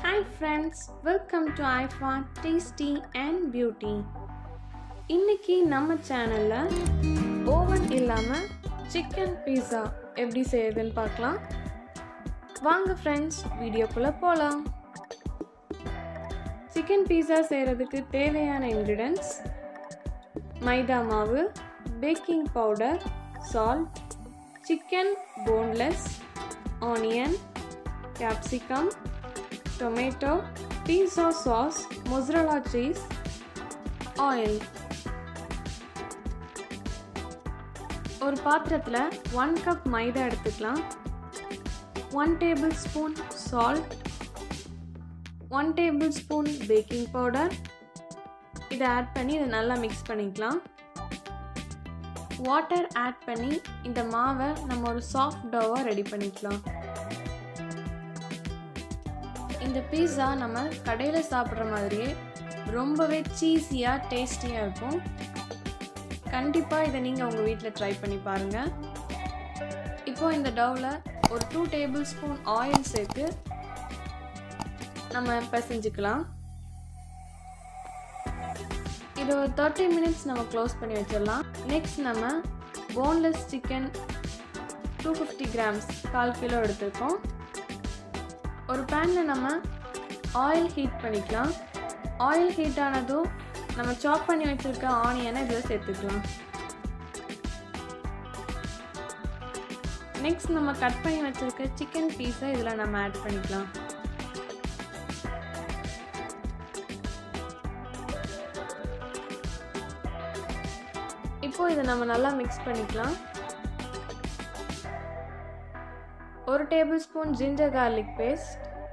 Hi friends welcome to ஐஃபா tasty and beauty இன்னைக்கு நம்ம சேனலில் ஓவன் இல்லாமல் சிக்கன் பீஸா எப்படி செய்யுதுன்னு பார்க்கலாம் வாங்க ஃப்ரெண்ட்ஸ் வீடியோக்குள்ளே போகலாம் சிக்கன் பீஸா செய்கிறதுக்கு தேவையான இன்க்ரீடியன்ஸ் மைதா மாவு baking powder salt chicken boneless onion capsicum tomato pizza sauce mozzarella cheese oil ஒரு பாத்திரத்தில் ஒன் கப் மைதா எடுத்துக்கலாம் one tablespoon salt one tablespoon baking powder இதை ஆட் பண்ணி இதை நல்லா மிக்ஸ் பண்ணிக்கலாம் வாட்டர் ஆட் பண்ணி இந்த மாவை நம்ம ஒரு சாஃப்ட் டோவாக ரெடி பண்ணிக்கலாம் இந்த பீஸா நம்ம கடையில் சாப்பிட்ற மாதிரியே ரொம்பவே சீஸியாக டேஸ்டியாக இருக்கும் கண்டிப்பாக இதை நீங்கள் உங்கள் வீட்டில் ட்ரை பண்ணி பாருங்கள் இப்போ இந்த டவ்வில் ஒரு டூ டேபிள் ஸ்பூன் ஆயில் சேர்த்து நம்ம பிசைஞ்சுக்கலாம் இது ஒரு தேர்ட்டி மினிட்ஸ் நம்ம க்ளோஸ் பண்ணி வச்சிடலாம் நெக்ஸ்ட் நம்ம boneless chicken two fifty grams கால் கிலோ எடுத்திருக்கோம் ஒரு பேனில் நம்ம ஆயில் ஹீட் பண்ணிக்கலாம் ஆயில் ஹீட் ஆனதும் நம்ம சாப் பண்ணி வச்சுருக்க ஆனியனை இதில் சேர்த்துக்கலாம் நெக்ஸ்ட் நம்ம கட் பண்ணி வச்சுருக்க சிக்கன் பீஸை இதில் நம்ம ஆட் பண்ணிக்கலாம் இப்போ இதை நம்ம நல்லா மிக்ஸ் பண்ணிக்கலாம் ஒரு tablespoon ginger garlic paste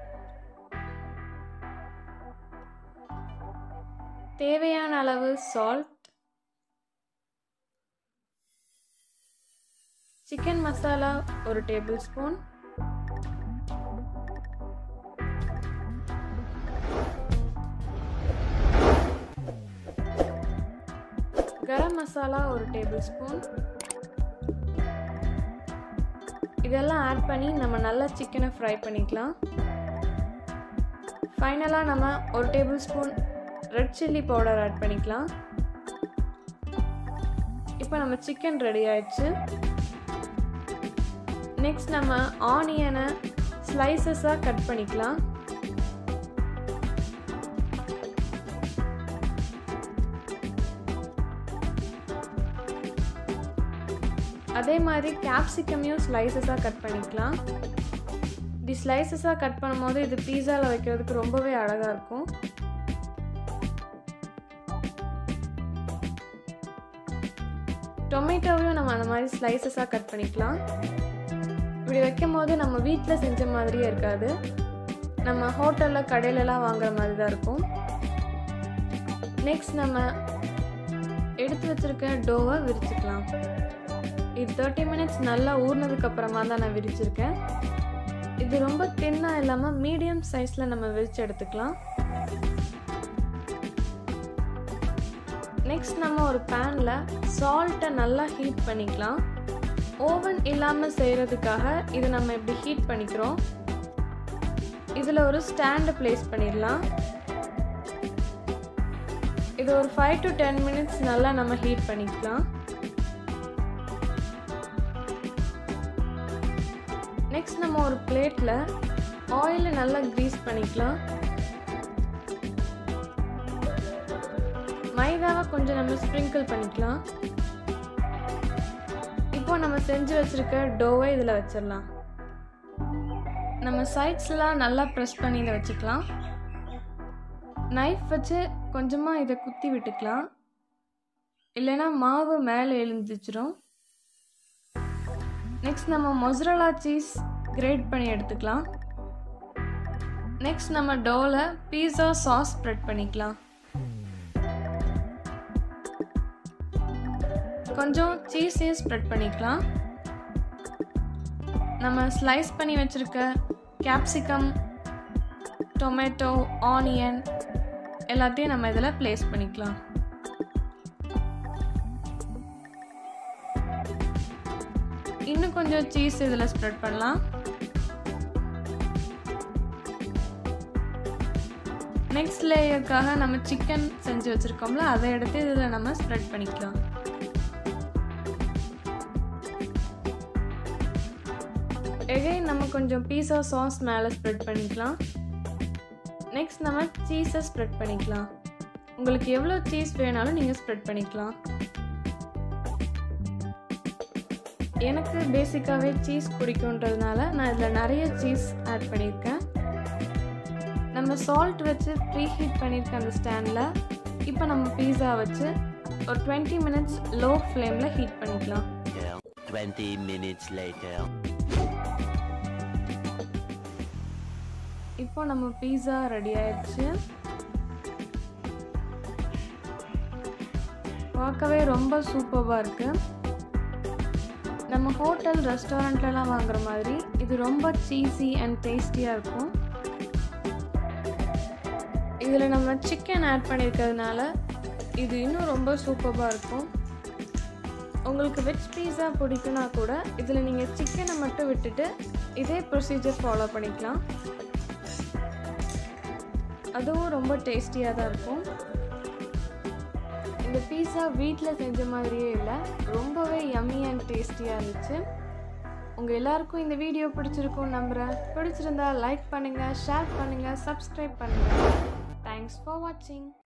தேவையான அளவு சால்ட் சிக்கன் மசாலா ஒரு டேபிள் ஸ்பூன் கரம் மசாலா ஒரு டேபிள் ஸ்பூன் இதெல்லாம் ஆட் பண்ணி நம்ம நல்லா சிக்கனை ஃப்ரை பண்ணிக்கலாம் ஃபைனலாக நம்ம ஒரு tablespoon red chilli powder add பண்ணிக்கலாம் இப்போ நம்ம சிக்கன் ரெடி ஆயிடுச்சு நெக்ஸ்ட் நம்ம ஆனியனை ஸ்லைசஸாக கட் பண்ணிக்கலாம் அதே மாதிரி கேப்சிகமையும் ஸ்லைசஸாக கட் பண்ணிக்கலாம் இப்படி ஸ்லைசஸாக கட் பண்ணும்போது இது பீஸாவில் வைக்கிறதுக்கு ரொம்பவே அழகாக இருக்கும் டொமேட்டோவையும் நம்ம அந்த மாதிரி ஸ்லைசஸாக கட் பண்ணிக்கலாம் இப்படி வைக்கும் போது நம்ம வீட்டில் செஞ்ச மாதிரியே இருக்காது நம்ம ஹோட்டலில் கடையிலலாம் வாங்குற மாதிரி தான் இருக்கும் நெக்ஸ்ட் நம்ம எடுத்து வச்சுருக்க டோவை விரிச்சுக்கலாம் இது தேர்ட்டி மினிட்ஸ் நல்லா ஊறினதுக்கு அப்புறமா தான் நான் விரிச்சிருக்கேன் இது ரொம்ப தின்னாக இல்லாமல் மீடியம் சைஸில் நம்ம விரிச்சு எடுத்துக்கலாம் நெக்ஸ்ட் நம்ம ஒரு பேனில் சால்ட்டை நல்லா ஹீட் பண்ணிக்கலாம் ஓவன் இல்லாமல் செய்கிறதுக்காக இது நம்ம இப்படி ஹீட் பண்ணிக்கிறோம் இதில் ஒரு ஸ்டாண்டு ப்ளேஸ் பண்ணிடலாம் இது ஒரு ஃபைவ் டு டென் மினிட்ஸ் நல்லா நம்ம ஹீட் பண்ணிக்கலாம் நெக்ஸ்ட் நம்ம ஒரு பிளேட்டில் ஆயிலை நல்லா க்ரீஸ் பண்ணிக்கலாம் மைதாவை கொஞ்சம் நம்ம ஸ்ப்ரிங்கிள் பண்ணிக்கலாம் இப்போ நம்ம செஞ்சு வச்சுருக்க டோவை இதில் வச்சிடலாம் நம்ம சைட்ஸ்லாம் நல்லா ப்ரெஸ் பண்ணி இதை வச்சுக்கலாம் நைஃப் வச்சு கொஞ்சமாக இதை குத்தி விட்டுக்கலாம் இல்லைன்னா மாவு மேலே எழுந்துச்சிரும் நெக்ஸ்ட் நம்ம மொசரலா சீஸ் கிரேட் பண்ணி எடுத்துக்கலாம் நெக்ஸ்ட் நம்ம டோவில் பீஸா சாஸ் ஸ்ப்ரெட் பண்ணிக்கலாம் கொஞ்சம் சீஸையும் ஸ்ப்ரெட் பண்ணிக்கலாம் நம்ம ஸ்லைஸ் பண்ணி வச்சுருக்க கேப்சிகம் டொமேட்டோ ஆனியன் எல்லாத்தையும் நம்ம இதில் ப்ளேஸ் பண்ணிக்கலாம் இன்னும் கொஞ்சம் சீஸ் இதில் ஸ்ப்ரெட் பண்ணலாம் நெக்ஸ்ட் லேயருக்காக நம்ம சிக்கன் செஞ்சு வச்சுருக்கோம்ல அதை எடுத்து இதில் நம்ம ஸ்ப்ரெட் பண்ணிக்கலாம் எகைன் நம்ம கொஞ்சம் பீஸா சாஸ் மேலே ஸ்ப்ரெட் பண்ணிக்கலாம் நெக்ஸ்ட் நம்ம சீஸை ஸ்ப்ரெட் பண்ணிக்கலாம் உங்களுக்கு எவ்வளோ சீஸ் வேணாலும் நீங்கள் ஸ்ப்ரெட் பண்ணிக்கலாம் எனக்கு பேசிக்காகவே சீஸ் பிடிக்குன்றதுனால நான் இதில் நிறைய சீஸ் ஆட் பண்ணியிருக்கேன் நம்ம சால்ட் வச்சு ப்ரீ ஹீட் பண்ணியிருக்க அந்த ஸ்டாண்டில் இப்போ நம்ம பீஸா வச்சு ஒரு டுவெண்ட்டி மினிட்ஸ் லோ ஃப்ளேமில் ஹீட் பண்ணிக்கலாம் 20 minutes later. இப்போ நம்ம பீஸா ரெடி ஆயிடுச்சு பார்க்கவே ரொம்ப சூப்பராக இருக்கு நம்ம ஹோட்டல் ரெஸ்டாரண்ட்லலாம் வாங்குற மாதிரி இது ரொம்ப சீஸி அண்ட் டேஸ்டியாக இருக்கும் இதில் நம்ம சிக்கன் ஆட் பண்ணியிருக்கிறதுனால இது இன்னும் ரொம்ப சூப்பராக இருக்கும் உங்களுக்கு வெஜ் பீஸா பிடிக்குன்னா கூட இதில் நீங்கள் சிக்கனை மட்டும் விட்டுட்டு இதே ப்ரொசீஜர் ஃபாலோ பண்ணிக்கலாம் அதுவும் ரொம்ப டேஸ்டியாக தான் இருக்கும் இந்த பீஸா வீட்டில் செஞ்ச மாதிரியே இல்லை ரொம்பவே யம்மி அண்ட் டேஸ்டியாக இருந்துச்சு உங்கள் எல்லாருக்கும் இந்த வீடியோ பிடிச்சிருக்கும் நம்புகிறேன் பிடிச்சிருந்தா லைக் பண்ணுங்கள் ஷேர் பண்ணுங்கள் சப்ஸ்கிரைப் பண்ணுங்கள் தேங்க்ஸ் ஃபார் வாட்சிங்